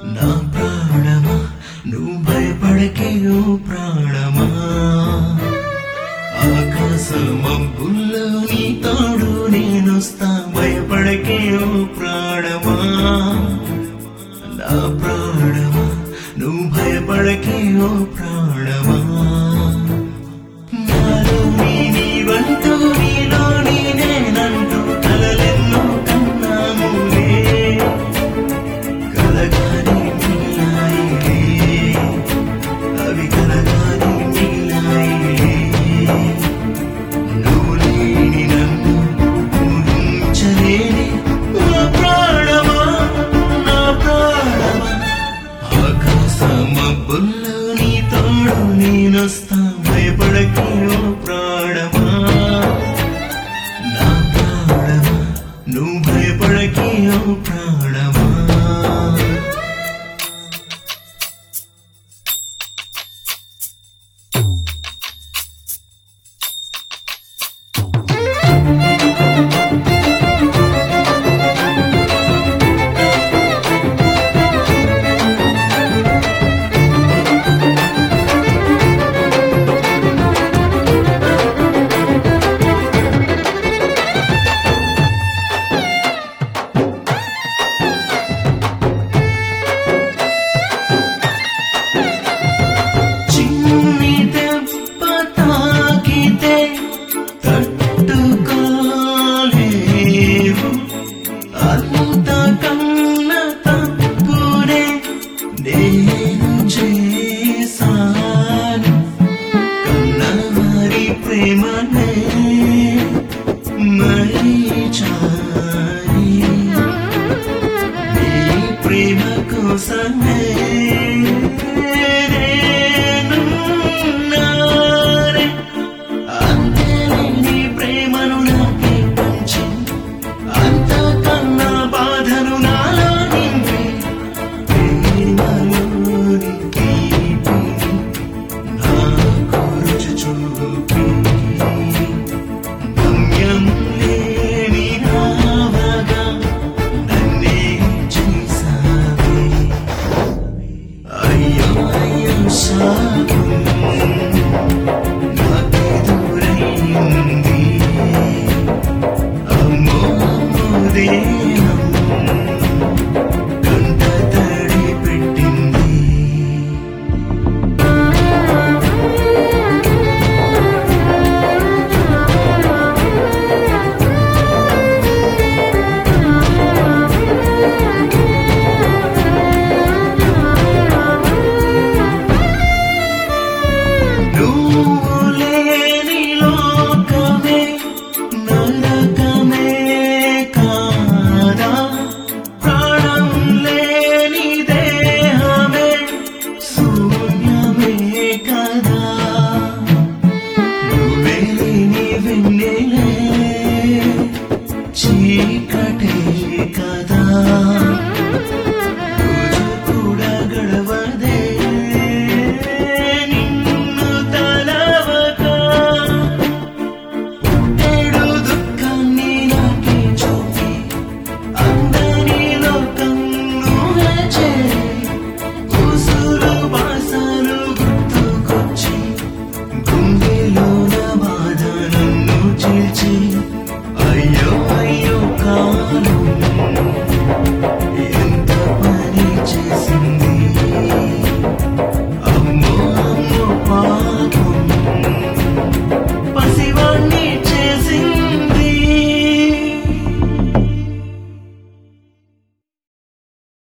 నా ప్రాణమా నువ్వు భయపడకే ఓ ప్రాణమా ఆకాశమబ్బుల్లో నీ తోడు నేనొస్తా భయపడకే ఓ ప్రాణమా నా ప్రాణమా నువ్వు భయపడకే ఓ ప్రాణమా నాలో నీ నీవంటూ నీలో నేనంటూ కలలెన్నో కన్నాములే కలగాని మిగిలాయిలే అవి కలగాని మిగిలాయిలే నువ్వు లేని నన్ను ఊహించలేని నా ప్రాణమా నా ప్రాణమా ఆకాశమబ్బుల్లో నీ తోడు నేనొస్తా భయపడకే ఓ ప్రాణమా నా ప్రాణమా నువ్వు భయపడకే ఓ ప్రాణమా చిన్ని దెబ్బ తాకితే తట్టుకోలేవు అంత కన్న తప్పునే నేను చేశాను కన్నవారి ప్రేమనే మరిచాయి నీ ప్రేమ కోసమే